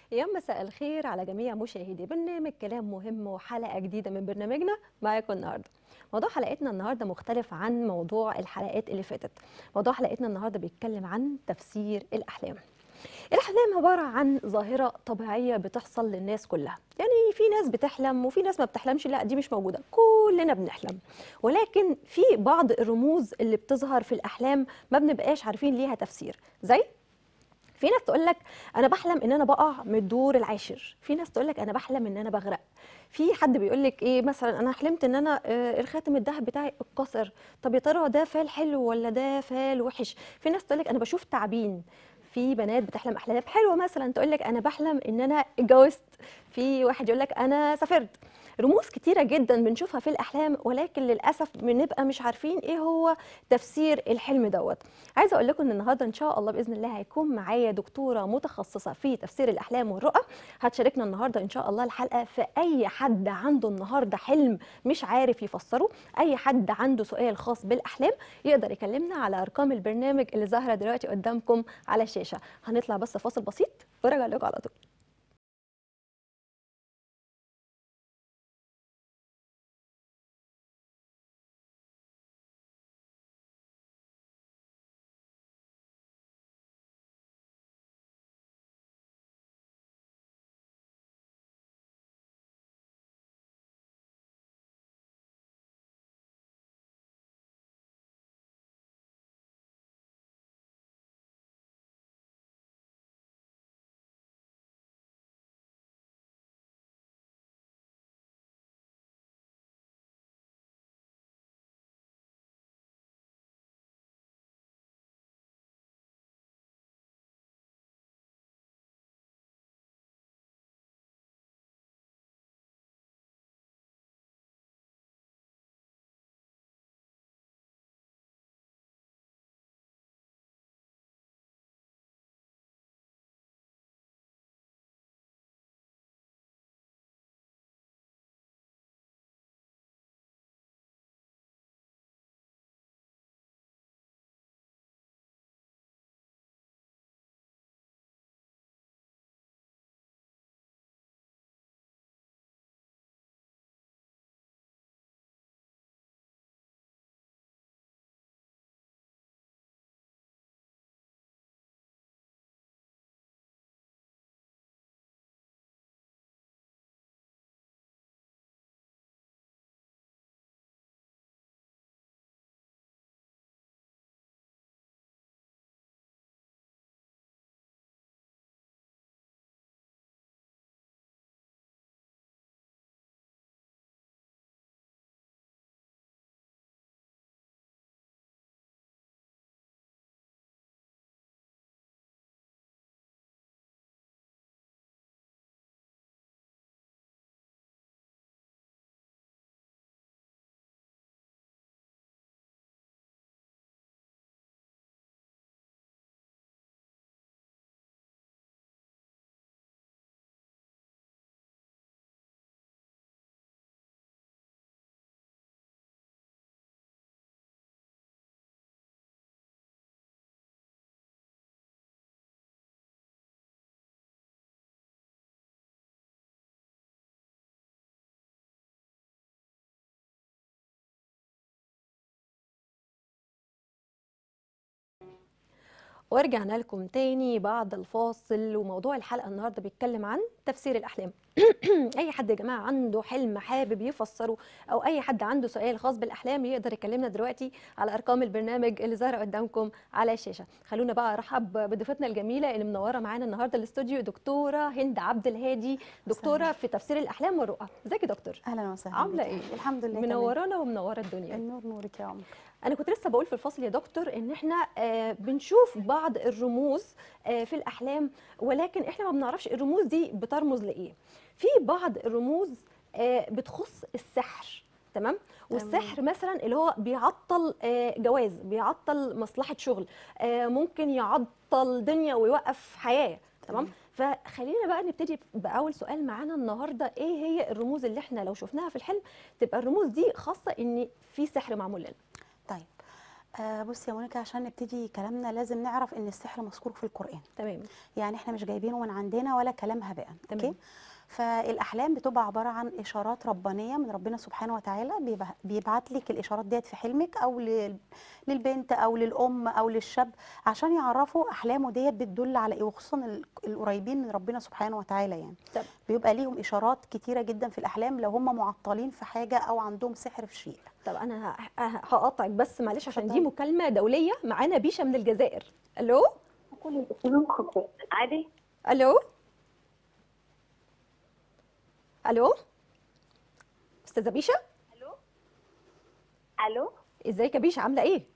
يا مساء الخير على جميع مشاهدي برنامج كلام مهم وحلقة جديدة من برنامجنا معاكم النهاردة موضوع حلقتنا النهاردة مختلف عن موضوع الحلقات اللي فاتت موضوع حلقتنا النهاردة بيتكلم عن تفسير الأحلام الأحلام عبارة عن ظاهرة طبيعية بتحصل للناس كلها يعني في ناس بتحلم وفي ناس ما بتحلمش لا دي مش موجودة كلنا بنحلم ولكن في بعض الرموز اللي بتظهر في الأحلام ما بنبقاش عارفين ليها تفسير زي في ناس تقول لك انا بحلم ان انا بقع من الدور العاشر في ناس تقول لك انا بحلم ان انا بغرق في حد بيقول لك ايه مثلا انا حلمت ان انا آه، الخاتم الذهب بتاعي اتكسر طب يا ترى ده فال حلو ولا ده فال وحش في ناس تقول لك انا بشوف تعابين في بنات بتحلم احلام حلوه مثلا تقول لك انا بحلم ان انا اتجوزت في واحد يقول لك انا سافرت رموز كتيره جدا بنشوفها في الاحلام ولكن للاسف بنبقى مش عارفين ايه هو تفسير الحلم دوت عايزه اقول لكم ان النهارده ان شاء الله باذن الله هيكون معايا دكتوره متخصصه في تفسير الاحلام والرؤى هتشاركنا النهارده ان شاء الله الحلقه في اي حد عنده النهارده حلم مش عارف يفسره اي حد عنده سؤال خاص بالاحلام يقدر يكلمنا على ارقام البرنامج اللي ظاهره دلوقتي قدامكم على الشاشه هنطلع بس فاصل بسيط وراجع لكم على طول ورجعنا لكم تاني بعد الفاصل وموضوع الحلقه النهارده بيتكلم عن تفسير الاحلام اي حد يا جماعه عنده حلم حابب يفسره او اي حد عنده سؤال خاص بالاحلام يقدر يكلمنا دلوقتي على ارقام البرنامج اللي ظاهره قدامكم على الشاشه خلونا بقى ارحب بضيفتنا الجميله اللي منوره معانا النهارده الاستوديو دكتوره هند عبد الهادي دكتوره في تفسير الاحلام والرؤى ازيك يا دكتور اهلا وسهلا عامله بك. ايه الحمد لله منورانا ومنوره الدنيا تمام. النور نورك يا عمر انا كنت لسه بقول في الفصل يا دكتور ان احنا آه، بنشوف بعض الرموز آه، في الاحلام ولكن احنا ما بنعرفش الرموز دي بترمز لايه في بعض الرموز آه، بتخص السحر تمام والسحر مثلا اللي هو بيعطل آه، جواز بيعطل مصلحه شغل آه، ممكن يعطل دنيا ويوقف حياه تمام فخلينا بقى نبتدي باول سؤال معانا النهارده ايه هي الرموز اللي احنا لو شفناها في الحلم تبقى الرموز دي خاصه ان في سحر معمول لنا طيب آه بصي يا مونيكا عشان نبتدي كلامنا لازم نعرف ان السحر مذكور في القرآن تمام يعني احنا مش جايبينه من عندنا ولا كلام هباء تمام. اوكي فالاحلام بتبقى عباره عن اشارات ربانيه من ربنا سبحانه وتعالى بيبع- بيبعت لك الاشارات ديت في حلمك او لل- للبنت او للام او للشاب عشان يعرفوا احلامه ديت بتدل على ايه وخصوصا ال- القريبين من ربنا سبحانه وتعالى يعني طب بيبقى ليهم اشارات كتيره جدا في الاحلام لو هم معطلين في حاجه او عندهم سحر في شيء طب انا ه- ه- هقاطعك بس معلش عشان دي اتفضلي. مكالمه دوليه معانا بيشه من الجزائر الو عادي الو الو استاذه بيشه الو ازيك يا بيشه عامله ايه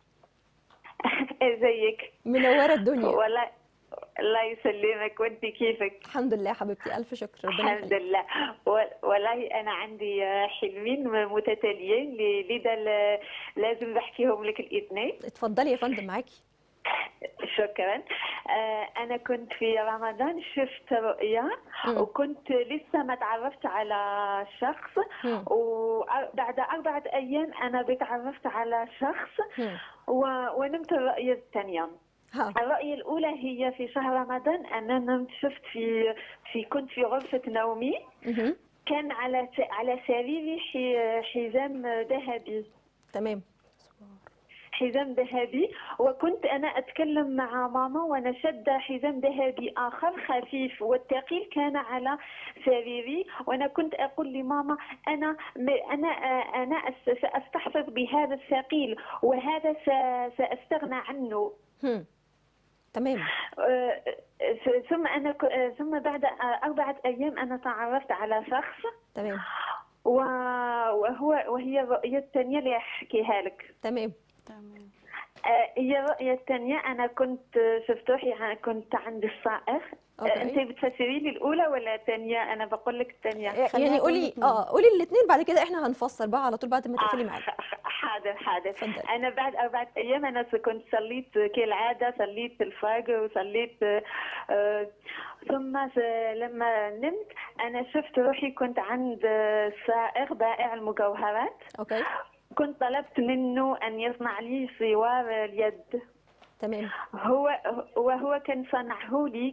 ازيك منوره الدنيا والله الله يسلمك وانت كيفك الحمد لله حبيبتي الف شكر ربنا الحمد يخليك لله و- والله انا عندي حلمين متتاليين ل- لذا ل- لازم بحكيهم لك الاثنين اتفضلي يا فندم معاكي شكرا آه، انا كنت في رمضان شفت رؤيا مم. وكنت لسه ما تعرفت على شخص مم. وبعد أربعة أيام أنا بتعرفت على شخص مم. و- ونمت الرؤية الثانية ها الرؤية الأولى هي في شهر رمضان أنا نمت شفت في في كنت في غرفة نومي مهم. كان على س- على سريري حي- حزام ذهبي تمام حزام ذهبي وكنت أنا أتكلم مع ماما وأنا شادة حزام ذهبي آخر خفيف والثقيل كان على سريري وأنا كنت أقول لماما أنا م- أنا أنا أس- سأستحفظ بهذا الثقيل وهذا س- سأستغنى عنه هم. تمام آه، آه، ثم أنا ك- آه، ثم بعد آه، أربعة أيام أنا تعرفت على شخص تمام و- وهو وهي الرؤية الثانية اللي أحكيها لك تمام تمام آه، هي الرؤية الثانية أنا كنت شفت روحي ع- كنت عند الصائغ آه، أوكي. أنت بتفسري لي الأولى ولا الثانية أنا بقول لك الثانية خليها يعني تقول قولي الاتنين. اه قولي الاثنين بعد كده احنا هنفسر بقى على طول بعد ما تقفلي آه، معانا ح- ح- حاضر حاضر اتفضلي. أنا بعد أربعة أيام أنا س- كنت صليت كالعادة صليت الفجر وصليت آه، آه، ثم س- لما نمت أنا شفت روحي كنت عند آه، صائغ بائع المجوهرات اوكي كنت طلبت منه أن يصنع لي سوار اليد تمام هو وهو كان صنعه لي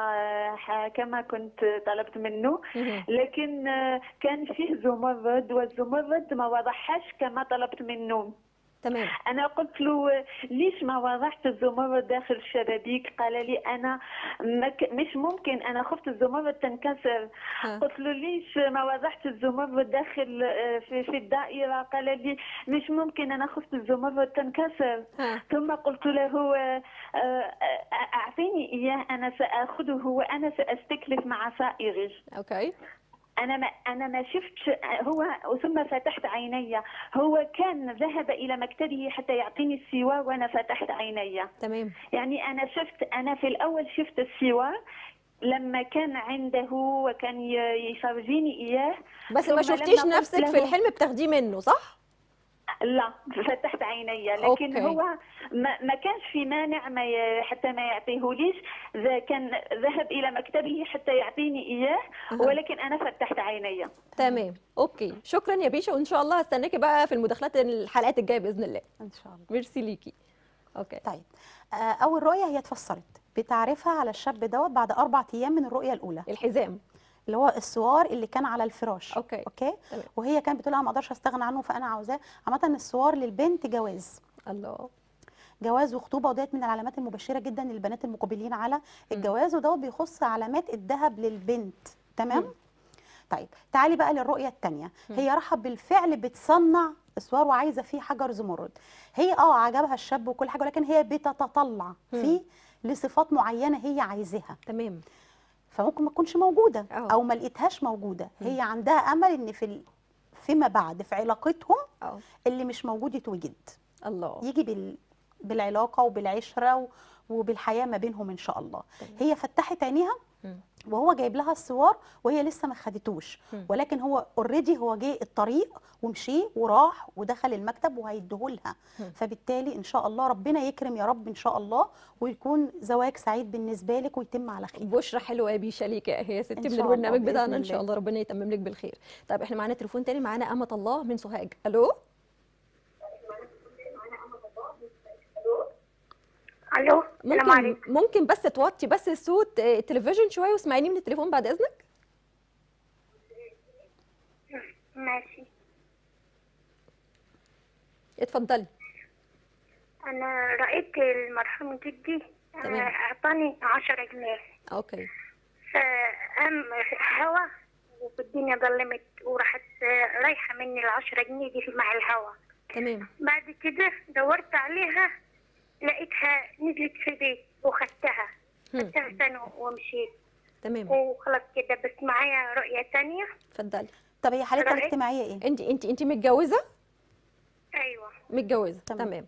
كما كما كنت طلبت منه مهم. لكن كان فيه زمرد والزمرد ما وضحش كما طلبت منه تمام انا قلت له ليش ما وضحت الزمرد داخل الشبابيك قال لي انا ما ك- مش ممكن انا خفت الزمرد تنكسر ها. قلت له ليش ما وضحت الزمرد داخل آه، في, في الدائره قال لي مش ممكن انا خفت الزمرد تنكسر ها ثم قلت له آه، آه، أعطيني إياه أنا سأخذه وأنا سأستكلف مع صائغي اوكي أنا ما أنا ما شفتش هو ثم فتحت عيني هو كان ذهب إلى مكتبه حتى يعطيني السوار وأنا فتحت عيني تمام يعني أنا شفت أنا في الأول شفت السوار لما كان عنده وكان ي- يفرجيني إياه بس ما ثم شفتيش لما قلت نفسك في له- الحلم بتاخديه منه صح لا فتحت عيني لكن أوكي. هو ما, ما كانش في مانع ما ي- حتى ما يعطيهوليش ذا كان ذهب الى مكتبه حتى يعطيني اياه أها. ولكن انا فتحت عيني تمام اوكي شكرا يا بيشا وان شاء الله هستناكي بقى في المداخلات الحلقات الجايه باذن الله ان شاء الله ميرسي ليكي اوكي طيب آه، اول رؤيه هي اتفسرت بتعرفها على الشاب دوت بعد اربع ايام من الرؤيه الاولى الحزام اللي هو السوار اللي كان على الفراش أوكي. اوكي تمام. وهي كانت بتقول انا ما اقدرش استغنى عنه فانا عاوزاه عامه السوار للبنت جواز الله جواز وخطوبه وديت من العلامات المبشره جدا للبنات المقبلين على الجواز ودوت بيخص علامات الذهب للبنت تمام مم. طيب تعالي بقى للرؤيه الثانيه هي راحه بالفعل بتصنع اسوار وعايزه فيه حجر زمرد هي اه عجبها الشاب وكل حاجه ولكن هي بتتطلع فيه لصفات معينه هي عايزاها تمام فممكن ما تكونش موجوده أه. او ما لقيتهاش موجوده هي عندها امل ان في ال... فيما بعد في علاقتهم اه اللي مش موجود يتوجد الله يجي بال... بالعلاقه وبالعشره و... وبالحياه ما بينهم ان شاء الله تمام. هي فتحت عينيها مم. وهو جايب لها السوار وهي لسه ما خدتوش مم. ولكن هو اوريدي هو جه الطريق ومشي وراح ودخل المكتب وهيديهولها مم. فبالتالي ان شاء الله ربنا يكرم يا رب ان شاء الله ويكون زواج سعيد بالنسبه لك ويتم على خير بشرى حلوه يا بيشا ليكي يا يا ستي إن من شاء الله البرنامج بإذن بتاعنا ان شاء الله. الله ربنا يتمم لك بالخير طيب احنا معانا تليفون تاني معانا امة الله من سوهاج الو الو السلام ممكن عليكم ممكن بس توطي بس صوت آه، التلفزيون شويه واسمعيني من التليفون بعد اذنك ماشي اتفضلي انا رايت المرحوم جدي آه، تمام. اعطاني عشرة جنيه اوكي فقام هوا والدنيا ظلمت وراحت آه، رايحة مني العشرة جنيه دي مع الهوا تمام بعد كده دورت عليها لقيتها نزلت في البيت وخدتها هم. خدتها سنة ومشيت تمام وخلاص كده بس معايا رؤية تانية اتفضلي طب هي حالتها رأيت- الاجتماعيه ايه انت انت انت متجوزه أيوة متجوزه تمام. تمام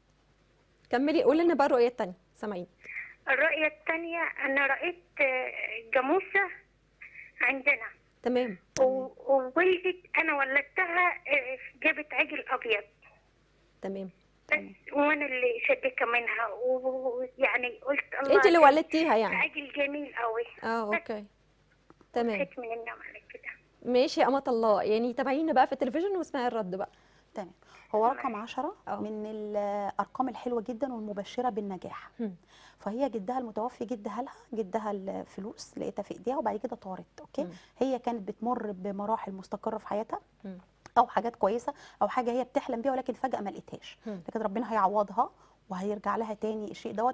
كملي قولي لنا بقى الرؤيه الثانيه سامعين الرؤية التانية أنا رأيت آه، جاموسة عندنا تمام و- وولدت انا ولدتها آه، جابت عجل ابيض تمام بس وانا اللي شدتها منها ويعني قلت الله انت اللي ده ولدتيها يعني عجل جميل قوي اه اوكي تمام خدت من النوم على كده ماشي يا أمة الله يعني تابعينا بقى في التلفزيون واسمعي الرد بقى تمام هو رقم 10 اه. من الارقام الحلوه جدا والمبشره بالنجاح هم. فهي جدها المتوفي جدها لها جدها الفلوس لقيتها في ايديها وبعد كده طارت اوكي مم. هي كانت بتمر بمراحل مستقره في حياتها مم. او حاجات كويسه او حاجه هي بتحلم بيها ولكن فجاه ما لقيتهاش مم. لكن ربنا هيعوضها وهيرجع لها تاني الشيء دوت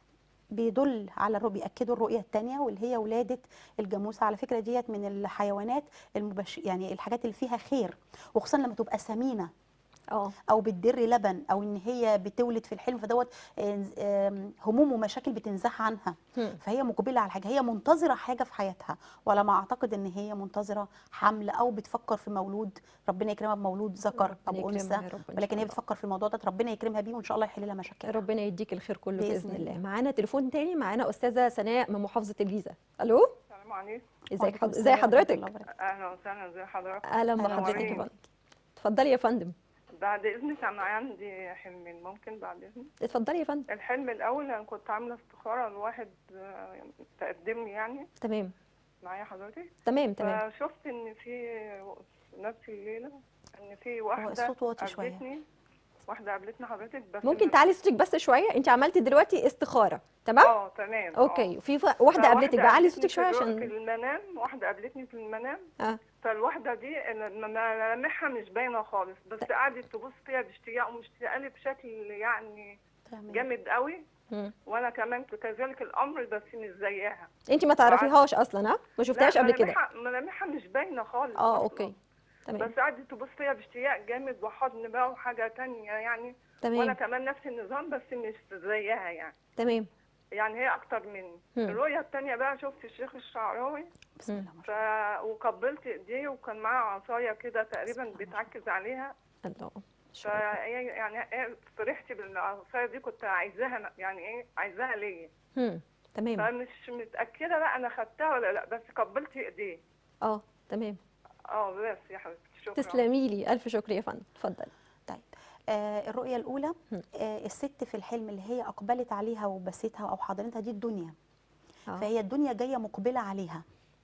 بيدل على الرؤية بيأكدوا الرؤية التانية واللي هي ولادة الجاموسة على فكرة ديت من الحيوانات المبش يعني الحاجات اللي فيها خير وخصوصا لما تبقى سمينة اه او بتدر لبن او ان هي بتولد في الحلم فدوت آه، آم، هموم ومشاكل بتنزح عنها هم. فهي مقبله على حاجه هي منتظره حاجه في حياتها ولا ما اعتقد ان هي منتظره حمل او بتفكر في مولود ربنا يكرمها بمولود ذكر ربنا او يكرمها انثى يا رب إن ولكن شاء هي الله. بتفكر في الموضوع ده ربنا يكرمها بيه وان شاء الله يحل لها مشاكلها ربنا يديك الخير كله باذن, بإذن الله الله. معانا تليفون تاني معانا استاذه سناء من محافظه الجيزه الو السلام عليكم ازيك وعليكم حض... السلام ازي ورحمة حضرتك الله وبركاته. اهلا وسهلا ازي حضرتك اهلا أهلا بحضرتك يا وسهلا. فندم اتفضلي يا فندم بعد اذنك انا عندي حلمين ممكن بعد اذنك اتفضلي يا فندم الحلم الاول انا كنت عامله استخاره لواحد آه، تقدم لي يعني تمام معايا حضرتك تمام تمام فشفت ان في نفس الليله ان في واحده الصوت واطي شوية. قابلتني واحده قابلتني حضرتك بس ممكن ما- تعلي صوتك بس شويه انت عملتي دلوقتي استخاره تمام اه تمام آه. اوكي في ف- واحده قابلتك بقى علي صوتك شويه في الرؤ- في عشان المنام واحده قابلتني في المنام اه فالواحده دي أنا ملامحها مش باينه خالص بس قعدت تبص فيها باشتياق ومشتاقه لي بشكل يعني تمام. جامد قوي مم. وانا كمان كذلك الامر بس مش زيها انت ما تعرفيهاش اصلا ها ما شفتهاش لا، قبل كده ملامحها- ملامحها مش باينه خالص اه أصلاً. اوكي تمام بس قعدت تبص فيها باشتياق جامد وحضن بقى وحاجه تانية يعني وانا تمام كمان نفس النظام بس مش زيها يعني تمام يعني هي اكتر مني هم. الرؤيه التانية بقى شفت الشيخ الشعراوي بسم الله ما ف... شاء الله وقبلت ايديه وكان معاه عصايه كده تقريبا بتعكز عليها الله ف يعني إيه فرحت بالعصايه دي كنت عايزاها يعني ايه عايزاها ليا هم. تمام فمش متاكده بقى انا خدتها ولا لا بس قبلت ايديه اه تمام اه بس يا حبيبتي شكرا تسلمي لي الف شكر يا فندم اتفضلي طيب آه الرؤية الأولى هم. آه الست في الحلم اللي هي أقبلت عليها وبستها أو حضنتها دي الدنيا اه فهي الدنيا جاية مقبلة عليها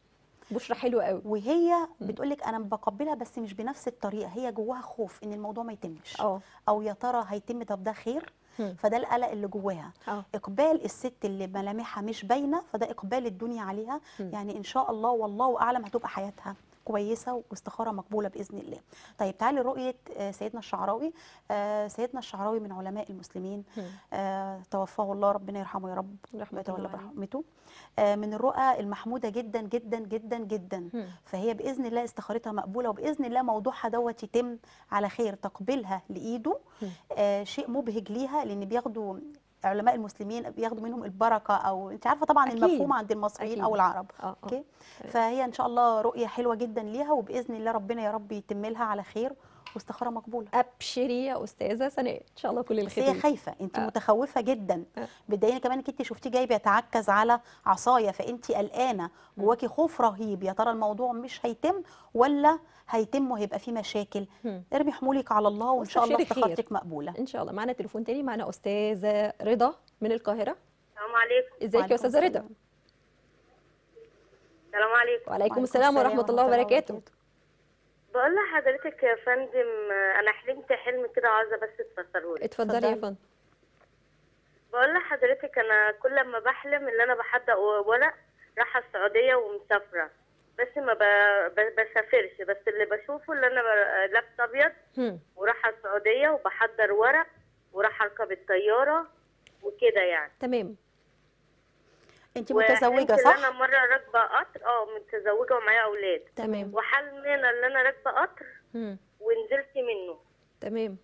بشرى حلوه قوي وهي بتقولك أنا بقبلها بس مش بنفس الطريقة هي جواها خوف إن الموضوع ما يتمش اه أو يا ترى هيتم طب ده خير هم. فده القلق اللي جواها اه اقبال الست اللي ملامحها مش باينه فده اقبال الدنيا عليها مم. يعني ان شاء الله والله اعلم هتبقى حياتها كويسه واستخاره مقبوله باذن الله طيب تعالي رؤيه آه، سيدنا الشعراوي آه، سيدنا الشعراوي من علماء المسلمين هم. آه، توفاه الله ربنا يرحمه يا رب رحمة ويتولى الله عليه. برحمته آه، من الرؤى المحموده جدا جدا جدا جدا هم. فهي باذن الله استخارتها مقبوله وباذن الله موضوعها دوت يتم على خير تقبلها لايده هم. آه شيء مبهج ليها لان بياخدوا علماء المسلمين بياخدوا منهم البركه او انت عارفه طبعا أكيد. المفهوم عند المصريين أكيد. او العرب اه اه اوكي تمام. فهي ان شاء الله رؤيه حلوه جدا ليها وباذن الله ربنا يا رب يتم لها على خير واستخاره مقبوله ابشري يا استاذه سناء ان شاء الله كل بس الخير هي ليك. خايفه انت آه. متخوفه جدا آه. بدايه كمان انك انت شفتيه جاي بيتعكز على عصايه فانت قلقانه جواكي خوف رهيب يا ترى الموضوع مش هيتم ولا هيتم وهيبقى فيه مشاكل هم. ارمي حمولك على الله وان شاء الله واستبشري خير. استخارتك مقبوله ان شاء الله معانا تليفون تاني معانا استاذه رضا من القاهره السلام عليكم ازيك يا وعليكم استاذه رضا السلام. السلام عليكم وعليكم السلام ورحمه الله وبركاته بقول لحضرتك يا فندم آه، انا حلمت حلم كده عاوزه بس تفسره لي اتفضلي يا اتفضلي. فندم بقول لحضرتك انا كل ما بحلم ان انا بحضر ورق رايحه السعوديه ومسافره بس ما ب... ب... بسافرش بس اللي بشوفه اللي انا ب- لابسه ابيض هم. ورايحه السعوديه وبحضر ورق ورايحه اركب الطياره وكده يعني تمام انت وحلمت متزوجه ان صح انا مره راكبه قطر اه متزوجه ومعايا اولاد تمام وحلمنا ان انا راكبه قطر هم. ونزلت منه تمام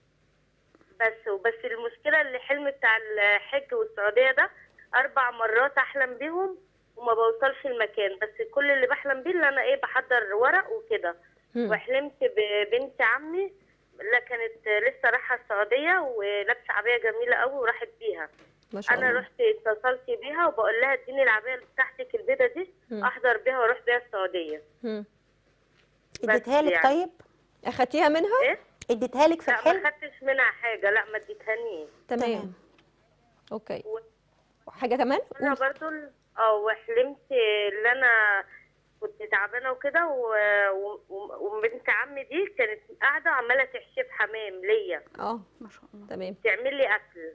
بس وبس المشكله اللي حلم بتاع الحج والسعوديه ده اربع مرات احلم بيهم وما بوصلش المكان بس كل اللي بحلم بيه ان انا ايه بحضر ورق وكده هم. وحلمت ببنت عمي لا كانت لسه رايحه السعوديه ولابسه عبايه جميله قوي وراحت بيها ما شاء انا الله رحت اتصلت بيها وبقول لها اديني العبايه اللي بتاعتك البيضه دي مم. احضر بيها واروح بيها السعوديه هم. اديتها لك يعني. طيب اخدتيها منها ايه اديتها لك في لا ما الحلم خدتش منها حاجه لا ما اديتهانيش تمام تمام. اوكي و- حاجه كمان انا قول. برضو ال- اه وحلمت ان انا كنت تعبانه وكده و- و- و- وبنت عمي دي كانت قاعده عماله تحشي في حمام ليا اه ما شاء الله تمام تعمل لي اكل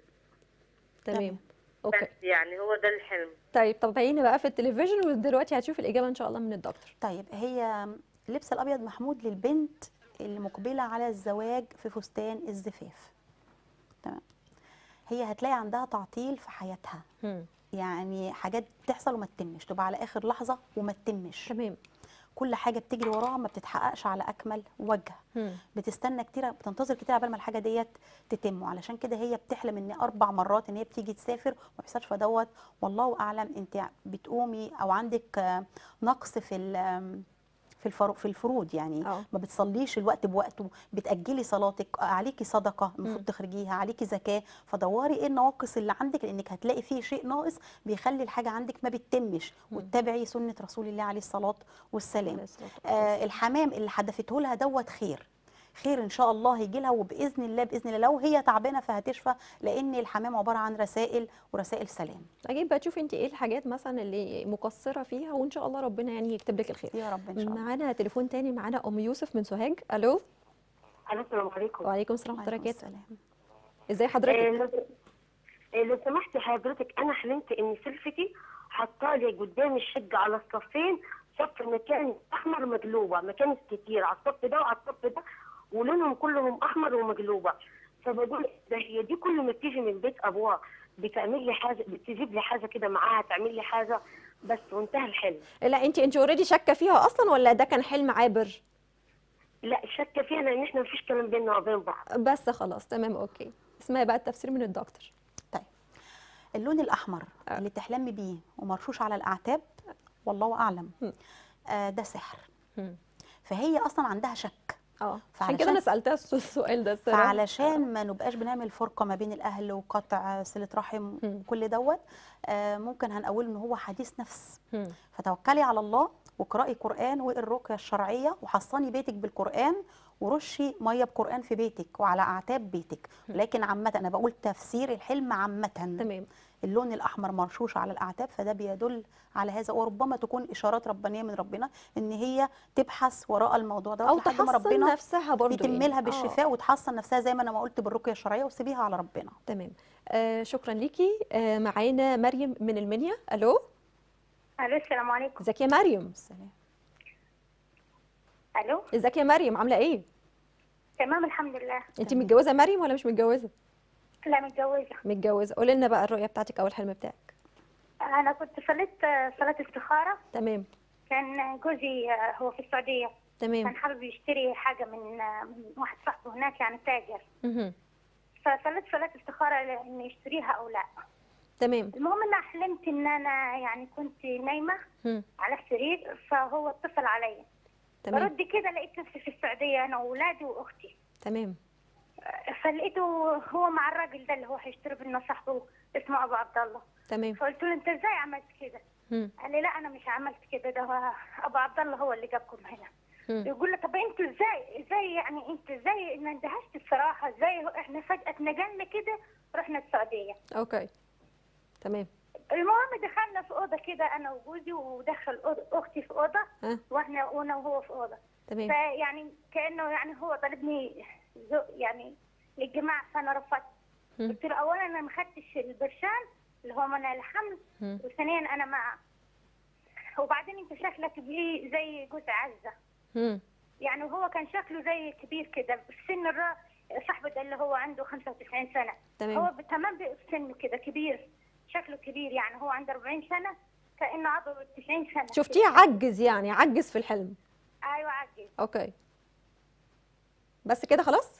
تمام اوكي بس يعني هو ده الحلم طيب طبعيني بقى في التلفزيون ودلوقتي هتشوف الاجابه ان شاء الله من الدكتور طيب هي لبس الابيض محمود للبنت اللي مقبله على الزواج في فستان الزفاف تمام هي هتلاقي عندها تعطيل في حياتها هم. يعني حاجات بتحصل وما تتمش تبقى على اخر لحظه وما تتمش تمام كل حاجه بتجري وراها ما بتتحققش على اكمل وجه هم. بتستنى كتير بتنتظر كتير قبل ما الحاجه ديت تتم وعلشان كده هي بتحلم ان اربع مرات ان هي بتيجي تسافر وما بيحصلش فدوت والله اعلم انت بتقومي او عندك آه، نقص في ال- في الفرو في الفروض يعني اه. ما بتصليش الوقت بوقته بتاجلي صلاتك عليكي صدقه مم. المفروض تخرجيها عليكي زكاه فدوري ايه النواقص اللي عندك لانك هتلاقي فيه شيء ناقص بيخلي الحاجه عندك ما بتتمش مم. واتبعي سنه رسول الله عليه الصلاه والسلام عليه الصلاة والسلام. آه الحمام اللي حدفته لها دوت خير خير ان شاء الله هيجي لها وباذن الله باذن الله لو هي تعبانه فهتشفى لان الحمام عباره عن رسائل ورسائل سلام اكيد بقى تشوفي انت ايه الحاجات مثلا اللي مقصره فيها وان شاء الله ربنا يعني يكتب لك الخير يا رب ان شاء الله معانا تليفون تاني معانا ام يوسف من سوهاج الو الو السلام عليكم وعليكم السلام ورحمه الله عليكم وبركاته السلام ازي حضرتك لو سمحت حضرتك انا حلمت ان سلفتي حطالي قدام الشقه على الصفين صف مكان احمر مقلوبه مكان كتير على الصف ده وعلى الصف ده ولونهم كلهم احمر ومقلوبه فبقول ده هي دي كل ما بتيجي من بيت ابوها بتعمل لي حاجه بتجيب لي حاجه كده معاها تعمل لي حاجه بس وانتهى الحلم لا انت انت اوريدي شاكه فيها اصلا ولا ده كان حلم عابر لا شاكه فيها لان احنا مفيش كلام بيننا وبين بعض بس خلاص تمام اوكي اسمعي بقى التفسير من الدكتور طيب اللون الاحمر آه. اللي تحلمي بيه ومرشوش على الاعتاب والله اعلم مم. آه ده سحر مم. فهي اصلا عندها شك اه عشان كده انا فعلشان- سالتها الس- السؤال ده الصراحه فعلشان ما نبقاش بنعمل فرقه ما بين الاهل وقطع صله رحم مم. كل دوت آه ممكن هنقول ان هو حديث نفس مم. فتوكلي على الله واقرأي قرآن واقري الرقية الشرعية وحصني بيتك بالقرآن ورشي مية بقرآن في بيتك وعلى أعتاب بيتك لكن عامة أنا بقول تفسير الحلم عامة تمام اللون الأحمر مرشوش على الأعتاب فده بيدل على هذا وربما تكون إشارات ربانية من ربنا إن هي تبحث وراء الموضوع ده او لحد ما تحصن ربنا نفسها برضه يتم لها يعني. آه. بالشفاء وتحصن نفسها زي ما أنا ما قلت بالرقية الشرعية وسيبيها على ربنا تمام آه شكرا ليكي آه معانا مريم من المنيا الو الو السلام عليكم ازيك يا مريم السلام الو ازيك يا مريم عامله ايه تمام الحمد لله انت متجوزه مريم ولا مش متجوزه لا متجوزه متجوزه قولي لنا بقى الرؤيه بتاعتك او الحلم بتاعك انا كنت صليت صلاه استخاره تمام كان جوزي آه، هو في السعوديه تمام كان حابب يشتري حاجه من آه، من واحد صاحبه هناك يعني تاجر مهم. فصليت صلاه استخاره اني يشتريها او لا تمام المهم ان حلمت ان انا يعني كنت نايمه مم. على السرير فهو اتصل علي تمام برد كده لقيت نفسي في السعوديه انا واولادي واختي تمام فلقيته هو مع الراجل ده اللي هو هيشتري منه صاحبه اسمه ابو عبد الله تمام فقلت له انت ازاي عملت كده؟ مم. قال لي لا انا مش عملت كده ده هو ابو عبد الله هو اللي جابكم هنا مم. يقول له طب انتوا ازاي ازاي يعني انت ازاي ما اندهشت الصراحه ازاي احنا فجاه اتنقلنا كده رحنا السعوديه اوكي تمام المهم دخلنا في اوضه كده انا وجوزي ودخل أوضة- اختي في اوضه ها واحنا وانا وهو في اوضه تمام فيعني كانه يعني هو طلبني زو- يعني للجماعه فانا رفضت مم. قلت له اولا انا ما خدتش البرشام اللي هو منع الحمل مم. وثانيا انا ما وبعدين انت شكلك بيه زي جوز عزه مم. يعني وهو كان شكله زي كبير كده في السن الرا صاحبه ده اللي هو عنده 95 سنه تمام هو تمام في السن كده كبير شكله كبير يعني هو عنده 40 سنه كانه عضله 90 سنه شفتيه عجز يعني عجز في الحلم ايوه عجز اوكي بس كده خلاص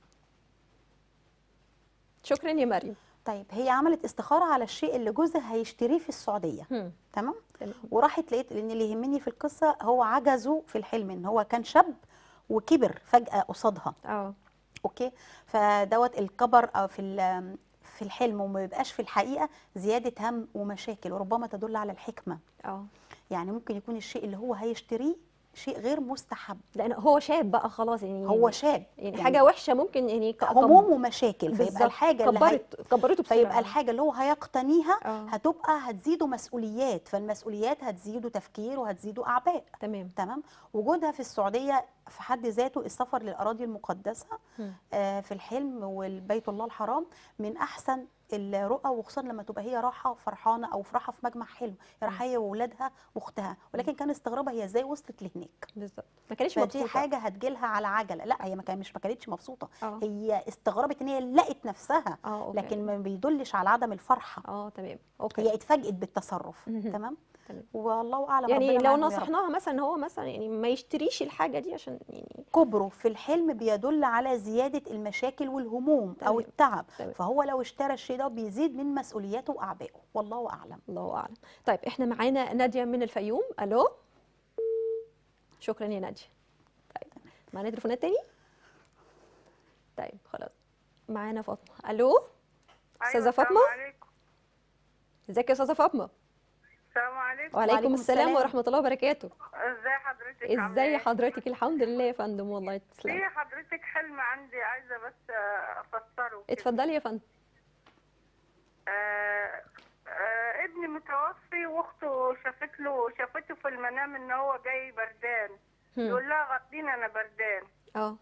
شكرا يا مريم طيب هي عملت استخاره على الشيء اللي جوزها هيشتريه في السعوديه مم. تمام تمام. وراحت لقيت لان اللي يهمني في القصه هو عجزه في الحلم ان هو كان شاب وكبر فجاه قصادها اه اوكي فدوت الكبر أو في ال- في الحلم وما بيبقاش في الحقيقه زياده هم ومشاكل وربما تدل على الحكمه اه يعني ممكن يكون الشيء اللي هو هيشتريه شيء غير مستحب لان هو شاب بقى خلاص يعني هو شاب يعني, حاجه وحشه ممكن يعني ك- هموم ومشاكل فيبقى بالظبط. الحاجه اللي هي كبرت كبرته بسرعه فيبقى الحاجه اللي هو هيقتنيها اه هتبقى هتزيده مسؤوليات فالمسؤوليات هتزيده تفكير وهتزيده اعباء تمام تمام وجودها في السعوديه في حد ذاته السفر للاراضي المقدسه مم. آه، في الحلم والبيت الله الحرام من احسن الرؤى وخصوصا لما تبقى هي راحه فرحانه او فرحه في مجمع حلو رايحه هي واولادها واختها ولكن كان استغرابها هي ازاي وصلت لهناك بالظبط ما كانتش فدي مبسوطه حاجه هتجيلها على عجله لا هي ما كان مش ما كانتش مبسوطه اه هي استغربت ان هي لقت نفسها اه اوكي لكن ما بيدلش على عدم الفرحه اه تمام اوكي هي اتفاجئت بالتصرف مهم. تمام تمام. والله اعلم يعني ربنا لو معاهم يا رب. نصحناها مثلا ان هو مثلا يعني ما يشتريش الحاجه دي عشان يعني كبره في الحلم بيدل على زياده المشاكل والهموم تمام. او التعب تمام. فهو لو اشترى الشيء ده بيزيد من مسؤولياته واعبائه والله اعلم الله اعلم طيب احنا معانا ناديه من الفيوم الو شكرا يا ناديه طيب معانا تليفونات تاني طيب خلاص معانا فاطمه الو استاذه فاطمه السلام عليكم ازيك يا استاذه فاطمه السلام عليكم وعليكم وعليكم السلام السلام. ورحمه الله وبركاته ازي حضرتك عاملة ازاي إيه؟ حضرتك الحمد لله يا فندم والله تسلم في حضرتك حلم عندي عايزه بس آه، افسره كده. اتفضلي يا فندم آه آه ابني متوفي واخته شافت له شافته في المنام ان هو جاي بردان هم. يقول لها غطيني انا بردان اه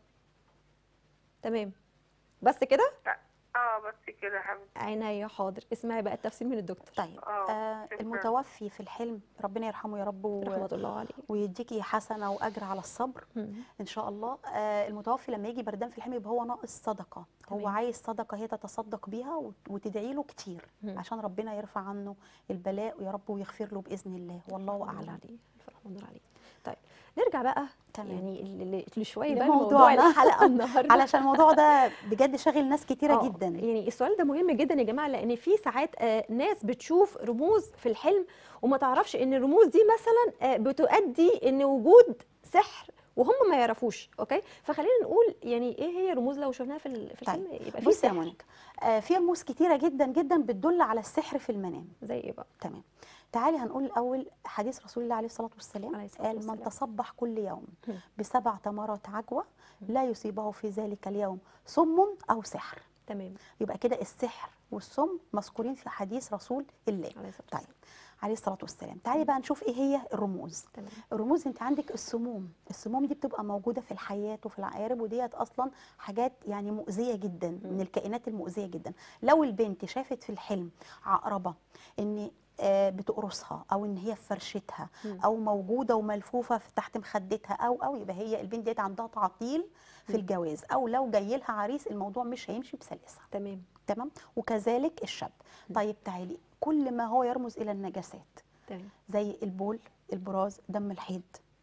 تمام بس كده اه بس كده يا حبيبتي عينيا حاضر اسمعي بقى التفسير من الدكتور طيب اه آه شكراً. المتوفي في الحلم ربنا يرحمه يا رب و... رحمه الله عليه ويديكي حسنه واجر على الصبر هم. ان شاء الله آه المتوفي لما يجي بردان في الحلم يبقى هو ناقص صدقه هو تمام. عايز صدقه هي تتصدق بيها وت- وتدعي له كتير هم. عشان ربنا يرفع عنه البلاء ويا رب ويغفر له باذن الله والله رحمة الله اعلم عليه الف رحمه الله عليه طيب نرجع بقى تمام. يعني ل- ل- لشويه بقى موضوع لموضوعنا. الحلقه النهارده علشان الموضوع ده بجد شاغل ناس كتيره آه، جدا يعني السؤال ده مهم جدا يا جماعه لان في ساعات آه، ناس بتشوف رموز في الحلم وما تعرفش ان الرموز دي مثلا آه، بتؤدي ان وجود سحر وهم ما يعرفوش اوكي فخلينا نقول يعني ايه هي رموز لو شفناها في ال- في طيب، الحلم يبقى في بصي يا سحر مونيكا آه في رموز كتيره جدا جدا بتدل على السحر في المنام زي ايه بقى تمام تعالي هنقول الاول حديث رسول الله عليه الصلاه والسلام عليه الصلاة قال من والسلام. تصبح كل يوم هم. بسبع تمرات عجوه لا يصيبه في ذلك اليوم سم او سحر تمام يبقى كده السحر والسم مذكورين في حديث رسول الله عليه الصلاه طيب والسلام عليه الصلاه والسلام تعالي بقى نشوف ايه هي الرموز تمام الرموز انت عندك السموم السموم دي بتبقى موجوده في الحياه وفي العقارب وديت اصلا حاجات يعني مؤذيه جدا من الكائنات المؤذيه جدا لو البنت شافت في الحلم عقربه ان آه، بتقرصها او ان هي في فرشتها مم. او موجوده وملفوفه في تحت مخدتها او او يبقى هي البنت ديت عندها تعطيل في مم. الجواز او لو جاي لها عريس الموضوع مش هيمشي بسلاسه تمام تمام وكذلك الشاب مم. طيب تعالي كل ما هو يرمز الى النجاسات تمام زي البول البراز دم الحيض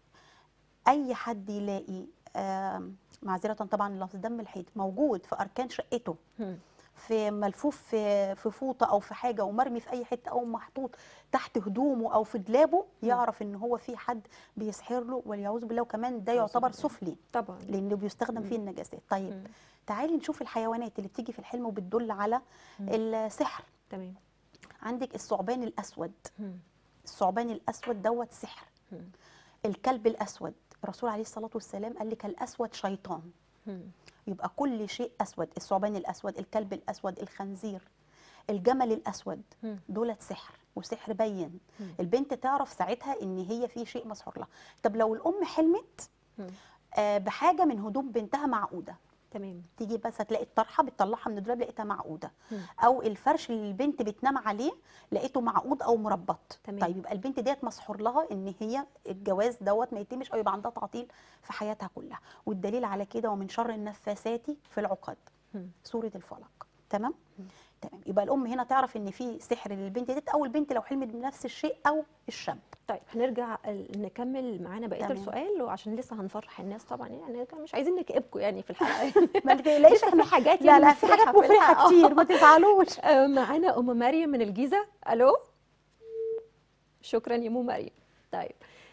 اي حد يلاقي آم، معذره طبعا اللفظ دم الحيض موجود في اركان شقته هم. في ملفوف في في فوطه او في حاجه ومرمي في اي حته او محطوط تحت هدومه او في دولابه يعرف ان هو في حد بيسحر له والعياذ بالله وكمان ده أعوذ يعتبر بالله. سفلي طبعا لانه بيستخدم فيه النجاسات طيب مم. تعالي نشوف الحيوانات اللي بتيجي في الحلم وبتدل على مم. السحر تمام عندك الثعبان الاسود هم. الثعبان الاسود دوت سحر هم. الكلب الاسود الرسول عليه الصلاه والسلام قال لك الاسود شيطان هم. يبقى كل شيء اسود الثعبان الاسود الكلب الاسود الخنزير الجمل الاسود هم. دولت سحر وسحر بين مم. البنت تعرف ساعتها ان هي في شيء مسحور لها طب لو الام حلمت هم. آه، بحاجه من هدوم بنتها معقوده تمام تيجي بس هتلاقي الطرحه بتطلعها من الدولاب لقيتها معقوده مم. او الفرش اللي البنت بتنام عليه لقيته معقود او مربط تمام. طيب يبقى البنت ديت مسحور لها ان هي الجواز دوت ما يتمش او يبقى عندها تعطيل في حياتها كلها والدليل على كده ومن شر النفاسات في العقد مم. سوره الفلق تمام تمام يبقى الام هنا تعرف ان في سحر للبنت ديت او البنت لو حلمت بنفس الشيء او الشاب طيب هنرجع ال- نكمل معانا بقيه تمام. السؤال وعشان لسه هنفرح الناس طبعا يعني كان مش عايزين نكئبكم يعني في الحلقه ما تقلقيش لسه في حاجات لا يعني لا في حاجات مفرحة في مفرحه الحلقة. كتير ما تزعلوش آه، معانا ام مريم من الجيزه الو شكرا يا ام مريم طيب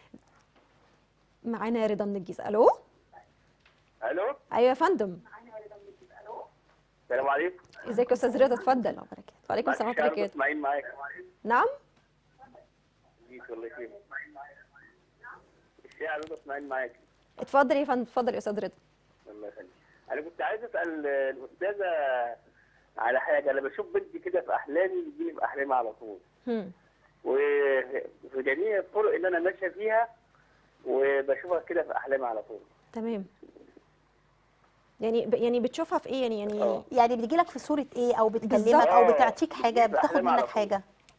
معانا رضا من الجيزه الو الو ايوه يا فندم السلام عليكم ازيك يا استاذ رضا اتفضل وعليكم السلام ورحمه الله معلش يا رب وبركاته اسماعيل معاك نعم جيت والله خير الشاعر رضا اسماعيل معاك اتفضل يا فندم اتفضل يا استاذ رضا الله يخليك انا كنت عايز اسال الاستاذه على حاجه انا بشوف بنتي كده في احلامي بتجيلي في احلامي على طول هم. وفي جميع الطرق اللي انا ماشيه فيها وبشوفها كده في احلامي على طول تمام يعني ب... يعني بتشوفها في ايه يعني يعني اه يعني بتجيلك في صورة ايه او بتكلمك بالظبط. او آه. بتعطيك حاجة بتجيلي في بتاخد أحلام على منك طول. حاجة